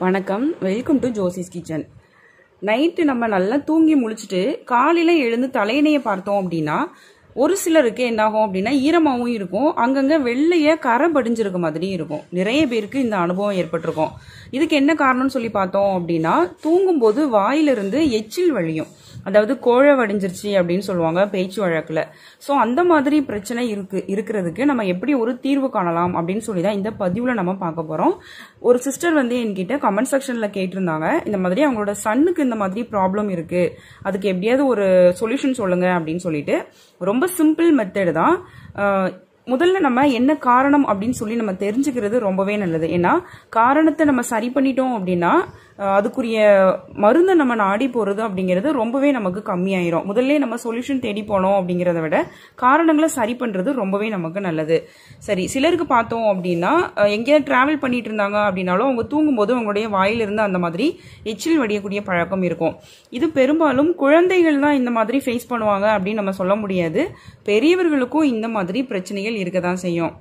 வணக்கம் welcome to Josie's kitchen night நம்ம நல்லா தூங்கி முழிச்சிட்டு காலையில் எழுந்து தலையணையை பார்த்தோம் அப்படின்னா ஒரு சிலருக்கு என்னாகும் அப்படின்னா ஈரமாகவும் இருக்கும் அங்கங்கே வெள்ளைய கரை படிஞ்சிருக்க மாதிரி இருக்கும் நிறைய பேருக்கு இந்த அனுபவம் ஏற்பட்டிருக்கும் இதுக்கு என்ன காரணம்னு சொல்லி பார்த்தோம் அப்படின்னா தூங்கும்போது வாயிலிருந்து எச்சில் வழியும் அதாவது கோழை வடிஞ்சிருச்சு அப்படின்னு சொல்லுவாங்க பேச்சு வழக்கில் ஸோ அந்த மாதிரி பிரச்சனை இருக்கு இருக்கிறதுக்கு நம்ம எப்படி ஒரு தீர்வு காணலாம் அப்படின்னு சொல்லி தான் இந்த பதிவில் நம்ம பார்க்க போகிறோம் ஒரு சிஸ்டர் வந்து என்கிட்ட கமெண்ட் செக்ஷனில் கேட்டிருந்தாங்க இந்த மாதிரி அவங்களோட சன்னுக்கு இந்த மாதிரி ப்ராப்ளம் இருக்கு அதுக்கு எப்படியாவது ஒரு சொல்யூஷன் சொல்லுங்க அப்படின்னு சொல்லிட்டு ரொம்ப சிம்பிள் மெத்தடு தான் அஹ், முதல்ல நம்ம என்ன காரணம் அப்படின்னு சொல்லி நம்ம தெரிஞ்சுக்கிறது ரொம்பவே நல்லது ஏன்னா காரணத்தை நம்ம சரி பண்ணிட்டோம் அப்படின்னா அஹ், அதுக்குரிய மருந்தை நம்ம நாடி போறது அப்படிங்கிறது ரொம்பவே நமக்கு கம்மியாயிரும் முதல்ல நம்ம சொல்யூஷன் தேடி போனோம் அப்படிங்கிறத விட காரணங்களை சரி பண்றது ரொம்பவே நமக்கு நல்லது சரி சிலருக்கு பார்த்தோம் அப்படின்னா அஹ், எங்கேயாவது டிராவல் பண்ணிட்டு இருந்தாங்க அப்படின்னாலும் அவங்க தூங்கும்போது அவங்களுடைய வாயிலிருந்து அந்த மாதிரி எச்சில் வடியக்கூடிய பழக்கம் இருக்கும் இது பெரும்பாலும் குழந்தைகள் தான் இந்த மாதிரி ஃபேஸ் பண்ணுவாங்க அப்படின்னு நம்ம சொல்ல முடியாது பெரியவர்களுக்கும் இந்த மாதிரி பிரச்சனைகள் இருக்க தான் செய்யும்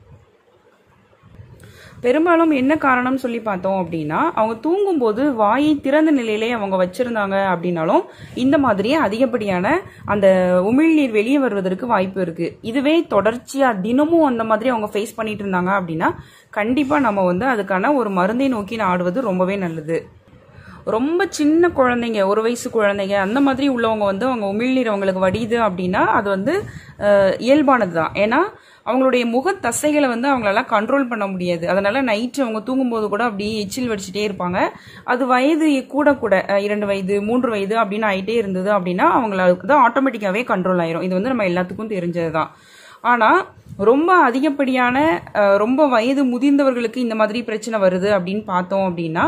பெரும்பாலும் என்ன காரணம் சொல்லி பார்த்தோம் அப்படின்னா அவங்க தூங்கும்போது வாயை திறந்த நிலையிலே அவங்க வச்சிருந்தாங்க அப்படின்னாலும் இந்த மாதிரியே அதிகப்படியான அந்த உமிழ்நீர் வெளியே வருவதற்கு வாய்ப்பு இருக்கு இதுவே தொடர்ச்சியா தினமும் அந்த மாதிரி அவங்க ஃபேஸ் பண்ணிட்டு இருந்தாங்க அப்படின்னா கண்டிப்பா நம்ம வந்து அதுக்கான ஒரு மருந்தை நோக்கி நாடுவது ரொம்பவே நல்லது ரொம்ப சின்ன குழந்தைங்க ஒரு வயசு குழந்தைங்க அந்த மாதிரி உள்ளவங்க வந்து அவங்க உமிழ்நீர் அவங்களுக்கு வடியுது அப்படின்னா அது வந்து அஹ், இயல்பானது தான் ஏன்னா அவங்களுடைய முக தசைகளை வந்து அவங்களால கண்ட்ரோல் பண்ண முடியாது அதனால நைட்டு அவங்க தூங்கும்போது கூட அப்படியே எச்சில் வடிச்சிட்டே இருப்பாங்க அது வயது கூட கூட அஹ், இரண்டு வயது மூன்று வயது அப்படின்னு ஆயிட்டே இருந்தது அப்படின்னா அவங்களுக்கு ஆட்டோமேட்டிக்காவே கண்ட்ரோல் ஆயிரும் இது வந்து நம்ம எல்லாத்துக்கும் தெரிஞ்சது தான் ஆனா ரொம்ப அதிகப்படியான அஹ், ரொம்ப வயது முதிர்ந்தவர்களுக்கு இந்த மாதிரி பிரச்சனை வருது அப்படின்னு பார்த்தோம் அப்படின்னா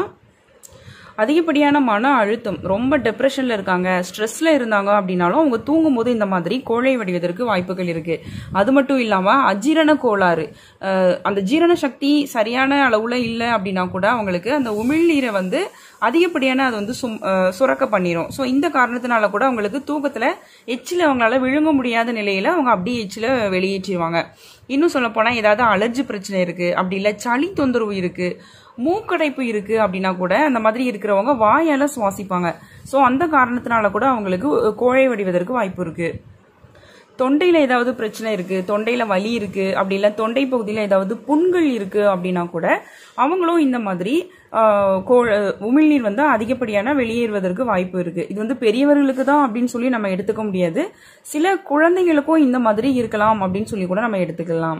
அதிகப்படியான மன அழுத்தம் ரொம்ப டெப்ரெஷன்ல இருக்காங்க ஸ்ட்ரெஸ்ல இருந்தாங்க அப்படின்னாலும் அவங்க தூங்கும்போது இந்த மாதிரி கோழை வடிவதற்கு வாய்ப்புகள் இருக்கு அது மட்டும் இல்லாம அஜீரண கோளாறு அஹ், அந்த ஜீரண சக்தி சரியான அளவுல இல்லை அப்படின்னா கூட அவங்களுக்கு அந்த உமிழ்நீரை வந்து அதிகப்படியான அது வந்து சும் அஹ், சுரக்க பண்ணிரும் ஸோ இந்த காரணத்தினால கூட அவங்களுக்கு தூக்கத்துல எச்சில அவங்களால விழுங்க முடியாத நிலையில அவங்க அப்படியே எச்சில வெளியேற்றிடுவாங்க இன்னும் சொல்ல போனா ஏதாவது அலர்ஜி பிரச்சனை இருக்கு அப்படி இல்ல சளி தொந்தரவு இருக்கு மூக்கடைப்பு இருக்கு அப்படின்னா கூட அந்த மாதிரி இருக்கிறவங்க வாயால சுவாசிப்பாங்க ஸோ அந்த காரணத்தினால கூட அவங்களுக்கு கோழை வடிவதற்கு வாய்ப்பு இருக்கு தொண்டையில ஏதாவது பிரச்சனை இருக்கு தொண்டையில வலி இருக்கு அப்படி இல்ல தொண்டை பகுதியில ஏதாவது புண்கள் இருக்கு அப்படின்னா கூட அவங்களும் இந்த மாதிரி ஆஹ், கோ- உமிழ்நீர் வந்து அதிகப்படியான வெளியேறுவதற்கு வாய்ப்பு இருக்கு இது வந்து பெரியவர்களுக்கு தான் அப்படின்னு சொல்லி நம்ம எடுத்துக்க முடியாது சில குழந்தைங்களுக்கும் இந்த மாதிரி இருக்கலாம் அப்படின்னு சொல்லி கூட நம்ம எடுத்துக்கலாம்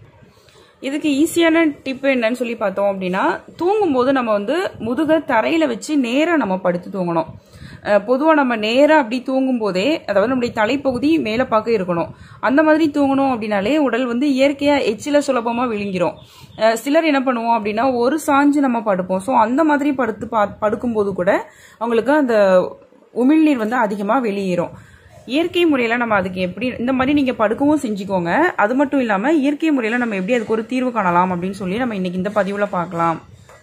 இதுக்கு ஈஸியான டிப் என்னன்னு சொல்லி பார்த்தோம் அப்படின்னா தூங்கும்போது நம்ம வந்து முதுக தரையில வச்சு நேரா நம்ம படுத்து தூங்கணும் பொதுவாக நம்ம நேராக அப்படி தூங்கும் போதே அதாவது நம்முடைய தலைப்பகுதி மேலே பார்க்க இருக்கணும் அந்த மாதிரி தூங்கணும் அப்படின்னாலே உடல் வந்து இயற்கையாக எச்சில சுலபமாக விழுங்கிரும் அஹ் சிலர் என்ன பண்ணுவோம் அப்படின்னா ஒரு சாஞ்சு நம்ம படுப்போம் ஸோ அந்த மாதிரி படுத்து பா படுக்கும்போது கூட அவங்களுக்கு அந்த உமிழ்நீர் வந்து அதிகமாக வெளியேறும் இயற்கை முறையில நம்ம அதுக்கு எப்படி இந்த மாதிரி நீங்க படுக்கவும் செஞ்சுக்கோங்க அது மட்டும் இல்லாம இயற்கை முறையில நம்ம எப்படி அதுக்கு ஒரு தீர்வு காணலாம் அப்படின்னு சொல்லி நம்ம இன்னைக்கு இந்த பதிவுல பார்க்கலாம்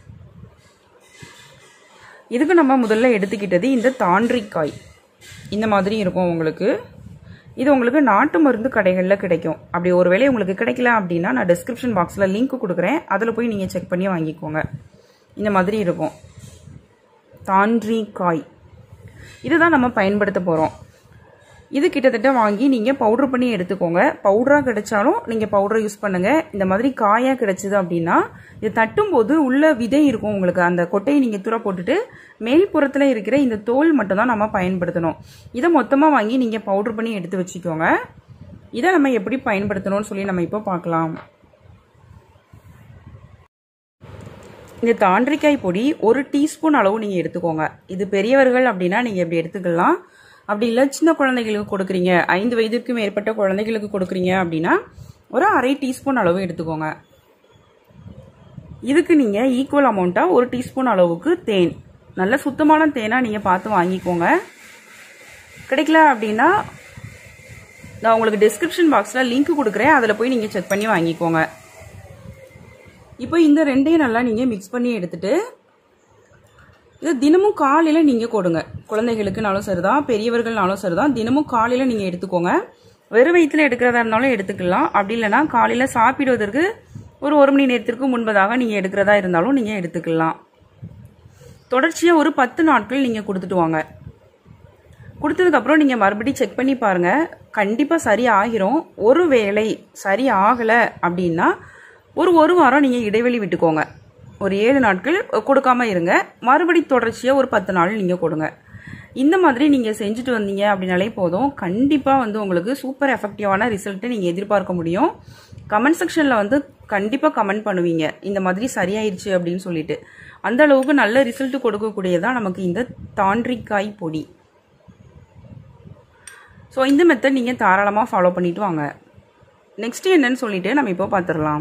இதுக்கு நம்ம முதல்ல எடுத்துக்கிட்டது இந்த தாண்டிக்காய் இந்த மாதிரி இருக்கும் உங்களுக்கு இது உங்களுக்கு நாட்டு மருந்து கடைகளில் கிடைக்கும் அப்படி ஒருவேளை உங்களுக்கு கிடைக்கல அப்படின்னா நான் டிஸ்கிரிப்ஷன் பாக்ஸில் லிங்க் கொடுக்குறேன் அதில் போய் நீங்கள் செக் பண்ணி வாங்கிக்கோங்க இந்த மாதிரி இருக்கும் தாண்டிக்காய் இதுதான் நம்ம பயன்படுத்த போகிறோம் இது கிட்டத்தட்ட வாங்கி நீங்கள் பவுடர் பண்ணி எடுத்துக்கோங்க பவுடராக கிடைச்சாலும் நீங்கள் பவுடர் யூஸ் பண்ணுங்க இந்த மாதிரி காயாக கிடைச்சது அப்படின்னா இது தட்டும்போது உள்ள விதை இருக்கும் உங்களுக்கு அந்த கொட்டையை நீங்கள் தூர போட்டுட்டு மேல்புறத்தில் இருக்கிற இந்த தோல் மட்டும் தான் நம்ம பயன்படுத்தணும் இதை மொத்தமாக வாங்கி நீங்கள் பவுடர் பண்ணி எடுத்து வச்சுக்கோங்க இதை நம்ம எப்படி பயன்படுத்தணும்னு சொல்லி நம்ம இப்போ பார்க்கலாம் இந்த தாண்டிக்காய் பொடி ஒரு டீஸ்பூன் அளவு நீங்கள் எடுத்துக்கோங்க இது பெரியவர்கள் அப்படின்னா நீங்கள் இப்படி எடுத்துக்கலாம் அப்படி இல்லை சின்ன குழந்தைகளுக்கு கொடுக்குறீங்க ஐந்து வயதிற்கு மேற்பட்ட குழந்தைகளுக்கு கொடுக்குறீங்க அப்படின்னா ஒரு அரை டீஸ்பூன் அளவு எடுத்துக்கோங்க இதுக்கு நீங்கள் ஈக்குவல் அமௌண்ட்டாக ஒரு டீஸ்பூன் அளவுக்கு தேன் நல்ல சுத்தமான தேனாக நீங்கள் பார்த்து வாங்கிக்கோங்க கிடைக்கல அப்படின்னா நான் உங்களுக்கு டிஸ்கிரிப்ஷன் பாக்ஸில் லிங்க் கொடுக்குறேன் அதில் போய் நீங்கள் செக் பண்ணி வாங்கிக்கோங்க இப்போ இந்த ரெண்டையும் நல்லா நீங்கள் மிக்ஸ் பண்ணி எடுத்துட்டு இது தினமும் காலையில் நீங்கள் கொடுங்க குழந்தைகளுக்குனாலும் சரிதான் பெரியவர்கள்னாலும் சரிதான் தினமும் காலையில் நீங்கள் எடுத்துக்கோங்க வெறும் வயிற்றுல எடுக்கிறதா இருந்தாலும் எடுத்துக்கலாம் அப்படி இல்லைன்னா காலையில் சாப்பிடுவதற்கு ஒரு ஒரு மணி நேரத்திற்கு முன்பதாக நீங்கள் எடுக்கிறதா இருந்தாலும் நீங்கள் எடுத்துக்கலாம் தொடர்ச்சியாக ஒரு பத்து நாட்கள் நீங்கள் கொடுத்துட்டு வாங்க கொடுத்ததுக்கப்புறம் நீங்கள் மறுபடியும் செக் பண்ணி பாருங்கள் கண்டிப்பாக சரி ஆகிரும் ஒரு வேளை சரி ஆகலை அப்படின்னா ஒரு ஒரு வாரம் நீங்கள் இடைவெளி விட்டுக்கோங்க ஒரு ஏழு நாட்கள் கொடுக்காம இருங்க மறுபடி தொடர்ச்சியாக ஒரு பத்து நாள் நீங்கள் கொடுங்க இந்த மாதிரி நீங்கள் செஞ்சுட்டு வந்தீங்க அப்படின்னாலே போதும் கண்டிப்பாக வந்து உங்களுக்கு சூப்பர் எஃபெக்டிவான ரிசல்ட்டை நீங்கள் எதிர்பார்க்க முடியும் கமெண்ட் செக்ஷனில் வந்து கண்டிப்பாக கமெண்ட் பண்ணுவீங்க இந்த மாதிரி சரியாயிருச்சு அப்படின்னு சொல்லிட்டு அந்த அளவுக்கு நல்ல ரிசல்ட் கொடுக்கக்கூடியதான் நமக்கு இந்த தாண்டிக்காய் பொடி ஸோ இந்த மெத்தட் நீங்கள் தாராளமாக ஃபாலோ பண்ணிட்டு வாங்க நெக்ஸ்ட் என்னன்னு சொல்லிட்டு நம்ம இப்போ பார்த்துடலாம்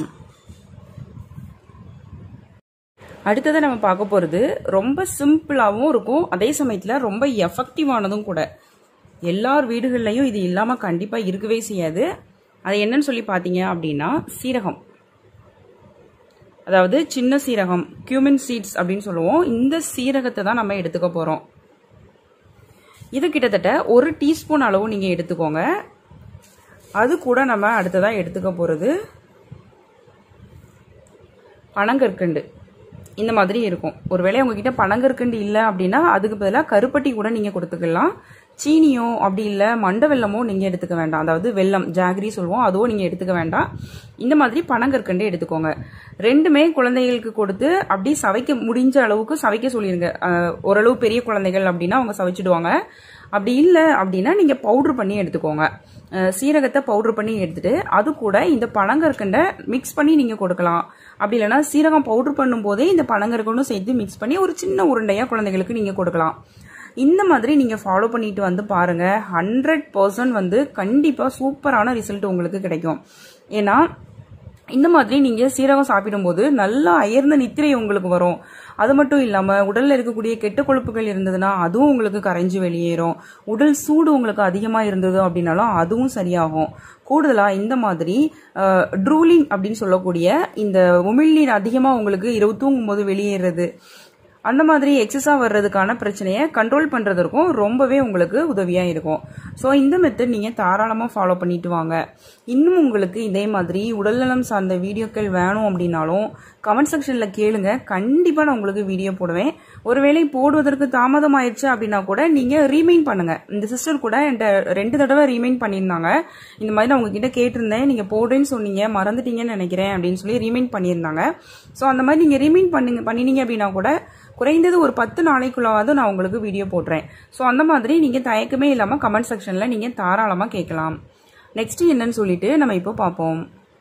அடுத்ததை நம்ம பார்க்க போகிறது ரொம்ப சிம்பிளாகவும் இருக்கும் அதே சமயத்தில் ரொம்ப எஃபெக்டிவானதும் கூட எல்லார் வீடுகள்லையும் இது இல்லாமல் கண்டிப்பாக இருக்கவே செய்யாது அது என்னன்னு சொல்லி பார்த்தீங்க அப்படின்னா சீரகம் அதாவது சின்ன சீரகம் கியூமின் சீட்ஸ் அப்படின்னு சொல்லுவோம் இந்த சீரகத்தை தான் நம்ம எடுத்துக்க போகிறோம் இது கிட்டத்தட்ட ஒரு டீஸ்பூன் அளவு நீங்கள் எடுத்துக்கோங்க அது கூட நம்ம அடுத்ததாக எடுத்துக்க போகிறது பனங்கற்கண்டு இந்த மாதிரி இருக்கும் ஒருவேளை உங்ககிட்ட பனங்கற்கண்டு இல்லை அப்படின்னா அதுக்கு பதிலாக கருப்பட்டி கூட நீங்கள் கொடுத்துக்கலாம் சீனியோ அப்படி இல்லை மண்டை வெல்லமோ நீங்கள் எடுத்துக்க வேண்டாம் அதாவது வெல்லம் ஜாகரி சொல்லுவோம் அதுவும் நீங்கள் எடுத்துக்க வேண்டாம் இந்த மாதிரி பனங்கற்கண்டு எடுத்துக்கோங்க ரெண்டுமே குழந்தைகளுக்கு கொடுத்து அப்படி சவைக்க முடிஞ்ச அளவுக்கு சவைக்க சொல்லிடுங்க அஹ், ஓரளவு பெரிய குழந்தைகள் அப்படின்னா அவங்க சவைச்சிடுவாங்க அப்படி இல்லை அப்படின்னா நீங்கள் பவுட்ரு பண்ணி எடுத்துக்கோங்க அஹ், சீரகத்தை பவுட்ரு பண்ணி எடுத்துட்டு அது கூட இந்த பனங்கற்கண்டை மிக்ஸ் பண்ணி நீங்கள் கொடுக்கலாம் அப்படி இல்லைன்னா சீரகம் பவுட்ரு பண்ணும்போதே இந்த பனங்கற்கண்டும் சேர்த்து மிக்ஸ் பண்ணி ஒரு சின்ன உருண்டையாக குழந்தைகளுக்கு நீங்கள் கொடுக்கலாம் இந்த மாதிரி நீங்கள் ஃபாலோ பண்ணிட்டு வந்து பாருங்க ஹண்ட்ரட் பர்சன்ட் வந்து கண்டிப்பாக சூப்பரான ரிசல்ட் உங்களுக்கு கிடைக்கும் ஏன்னா இந்த மாதிரி நீங்கள் சீரகம் சாப்பிடும்போது நல்லா அயர்ந்த நித்திரை உங்களுக்கு வரும் அது மட்டும் இல்லாமல் உடலில் இருக்கக்கூடிய கெட்ட கொழுப்புகள் இருந்ததுன்னா அதுவும் உங்களுக்கு கரைஞ்சு வெளியேறும் உடல் சூடு உங்களுக்கு அதிகமாக இருந்தது அப்படின்னாலும் அதுவும் சரியாகும் கூடுதலாக இந்த மாதிரி ட்ரூலிங் அப்படின்னு சொல்லக்கூடிய இந்த உமிழ்நீர் அதிகமாக உங்களுக்கு இரவு தூங்கும்போது வெளியேறது அந்த மாதிரி எக்ஸஸாக வர்றதுக்கான பிரச்சனையை கண்ட்ரோல் பண்ணுறதுக்கும் ரொம்பவே உங்களுக்கு உதவியாக இருக்கும் ஸோ இந்த மெத்தட் நீங்கள் தாராளமாக ஃபாலோ பண்ணிட்டு வாங்க இன்னும் உங்களுக்கு இதே மாதிரி உடல்நலம் சார்ந்த வீடியோக்கள் வேணும் அப்படின்னாலும் கமெண்ட் செக்ஷனில் கேளுங்க கண்டிப்பாக நான் உங்களுக்கு வீடியோ போடுவேன் ஒருவேளை போடுவதற்கு தாமதம் ஆயிடுச்சு அப்படின்னா கூட நீங்கள் ரீமைண்ட் பண்ணுங்க இந்த சிஸ்டர் கூட என்கிட்ட ரெண்டு தடவை ரீமைண்ட் பண்ணியிருந்தாங்க இந்த மாதிரி நான் உங்ககிட்ட கேட்டிருந்தேன் நீங்கள் போடுறேன்னு சொன்னீங்க மறந்துட்டீங்கன்னு நினைக்கிறேன் அப்படின்னு சொல்லி ரீமைண்ட் பண்ணியிருந்தாங்க ஸோ அந்த மாதிரி நீங்கள் ரீமைண்ட் பண்ணுங்க பண்ணினீங்க அப்படின்னா கூட குறைந்தது ஒரு பத்து நாளைக்குள்ளாவது நான் உங்களுக்கு வீடியோ போடுறேன் ஸோ அந்த மாதிரி நீங்கள் தயக்கமே இல்லாமல் கமெண்ட் செக்ஷனில் நீங்கள் தாராளமாக கேட்கலாம் நெக்ஸ்ட் என்னன்னு சொல்லிட்டு நம்ம இப்போ பார்ப்போம்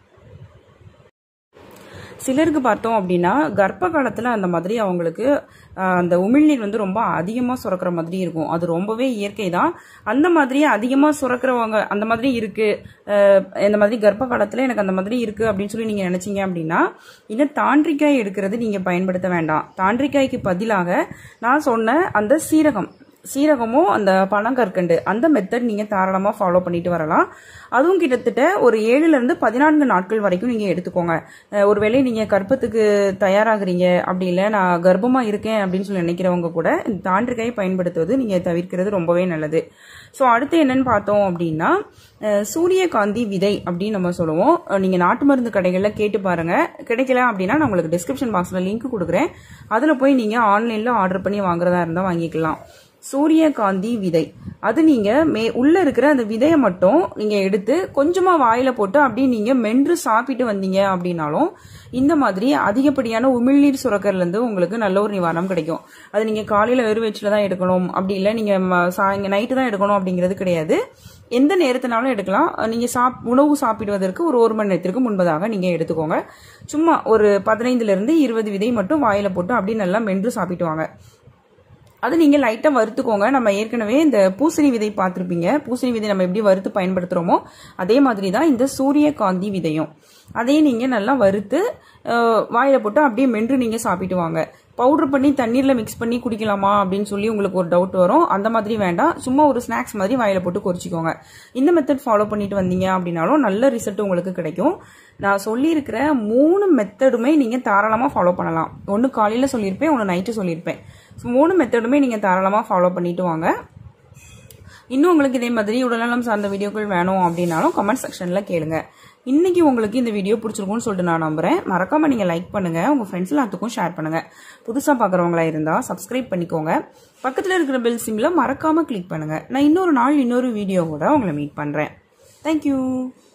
சிலருக்கு பார்த்தோம் அப்படின்னா கர்ப்ப காலத்தில் அந்த மாதிரி அவங்களுக்கு ஆஹ், அந்த உமிழ்நீர் வந்து ரொம்ப அதிகமாக சுரக்கிற மாதிரி இருக்கும் அது ரொம்பவே இயற்கை தான் அந்த மாதிரி அதிகமாக சுரக்கிறவங்க அந்த மாதிரி இருக்கு ஆஹ், இந்த மாதிரி கர்ப்ப காலத்தில் எனக்கு அந்த மாதிரி இருக்கு அப்படின்னு சொல்லி நீங்கள் நினைச்சீங்க அப்படின்னா இந்த தாண்டிக்காய் எடுக்கிறது நீங்கள் பயன்படுத்த வேண்டாம் தாண்டிக்காய்க்கு பதிலாக நான் சொன்ன அந்த சீரகம் சீரகமும் அந்த பனங்கற்கண்டு அந்த மெத்தட் நீங்கள் தாராளமாக ஃபாலோ பண்ணிட்டு வரலாம் அதுவும் கிட்டத்தட்ட ஒரு ஏழுலேருந்து பதினான்கு நாட்கள் வரைக்கும் நீங்கள் எடுத்துக்கோங்க அஹ் ஒருவேளை நீங்கள் கர்ப்பத்துக்கு தயாராகிறீங்க அப்படி இல்லை நான் கர்ப்பமாக இருக்கேன் அப்படின்னு சொல்லி நினைக்கிறவங்க கூட இந்த தாண்டிக்காய் பயன்படுத்துவது நீங்கள் தவிர்க்கிறது ரொம்பவே நல்லது ஸோ அடுத்து என்னன்னு பார்த்தோம் அப்படின்னா அஹ் சூரியகாந்தி விதை அப்படின்னு நம்ம சொல்லுவோம் அஹ் நீங்க நாட்டு மருந்து கடைகளில் கேட்டு பாருங்க கிடைக்கல அப்படின்னா நான் உங்களுக்கு டிஸ்கிரிப்ஷன் பாக்ஸ்ல லிங்க் கொடுக்குறேன் அதில் போய் நீங்க ஆன்லைன்ல ஆர்டர் பண்ணி வாங்குறதா இருந்தால் வாங்கிக்கலாம் சூரியகாந்தி விதை அது நீங்க மே உள்ள இருக்கிற அந்த விதையை மட்டும் நீங்க எடுத்து கொஞ்சமா வாயில போட்டு அப்படியே நீங்க மென்று சாப்பிட்டு வந்தீங்க அப்படின்னாலும் இந்த மாதிரி அதிகப்படியான உமிழ்நீர் சுரக்கர்ல இருந்து உங்களுக்கு நல்ல ஒரு நிவாரணம் கிடைக்கும் அது நீங்க காலையில வெறும் வயிற்றுல தான் எடுக்கணும் அப்படி இல்லை நீங்க ம- சாயங்க நைட்டு தான் எடுக்கணும் அப்படிங்கிறது கிடையாது எந்த நேரத்தினாலும் எடுக்கலாம் நீங்க சாப் உணவு சாப்பிடுவதற்கு ஒரு ஒரு மணி நேரத்திற்கு முன்பதாக நீங்க எடுத்துக்கோங்க சும்மா ஒரு பதினைந்துல இருந்து இருபது விதை மட்டும் வாயில போட்டு அப்படியே நல்லா மென்று சாப்பிட்டு வாங்க அது நீங்கள் லைட்டாக வறுத்துக்கோங்க நம்ம ஏற்கனவே இந்த பூசணி விதை பார்த்துருப்பீங்க பூசணி விதை நம்ம எப்படி வறுத்து பயன்படுத்துகிறோமோ அதே மாதிரி தான் இந்த சூரியகாந்தி விதையும் அதையும் நீங்கள் நல்லா வறுத்து அஹ், வாயில போட்டு அப்படியே மென்று நீங்கள் சாப்பிட்டு வாங்க பவுடர் பண்ணி தண்ணீரில் மிக்ஸ் பண்ணி குடிக்கலாமா அப்படின்னு சொல்லி உங்களுக்கு ஒரு டவுட் வரும் அந்த மாதிரி வேண்டாம் சும்மா ஒரு ஸ்நாக்ஸ் மாதிரி வாயில போட்டு குறிச்சிக்கோங்க இந்த மெத்தட் ஃபாலோ பண்ணிட்டு வந்தீங்க அப்படின்னாலும் நல்ல ரிசல்ட் உங்களுக்கு கிடைக்கும் நான் சொல்லியிருக்கிற மூணு மெத்தடுமே நீங்கள் தாராளமாக ஃபாலோ பண்ணலாம் ஒன்று காலையில் சொல்லியிருப்பேன் ஒன்று நைட்டு சொல்லியிருப்பேன் ஸோ மூணு மெத்தடுமே நீங்கள் தாராளமாக ஃபாலோ பண்ணிட்டு வாங்க இன்னும் உங்களுக்கு இதே மாதிரி உடல்நலம் சார்ந்த வீடியோக்கள் வேணும் அப்படின்னாலும் கமெண்ட் செக்ஷனில் கேளுங்க இன்னைக்கு உங்களுக்கு இந்த வீடியோ பிடிச்சிருக்கும்னு சொல்லிட்டு நான் நம்புறேன் மறக்காம நீங்க லைக் பண்ணுங்க உங்க ஃப்ரெண்ட்ஸ் எல்லாத்துக்கும் ஷேர் பண்ணுங்க புதுசா பாக்குறவங்களா இருந்தா சப்ஸ்கிரைப் பண்ணிக்கோங்க பக்கத்துல இருக்கிற பெல் சிம்ல மறக்காம கிளிக் பண்ணுங்க நான் இன்னொரு நாள் இன்னொரு வீடியோவோட உங்களை மீட் பண்றேன் தேங்க்யூ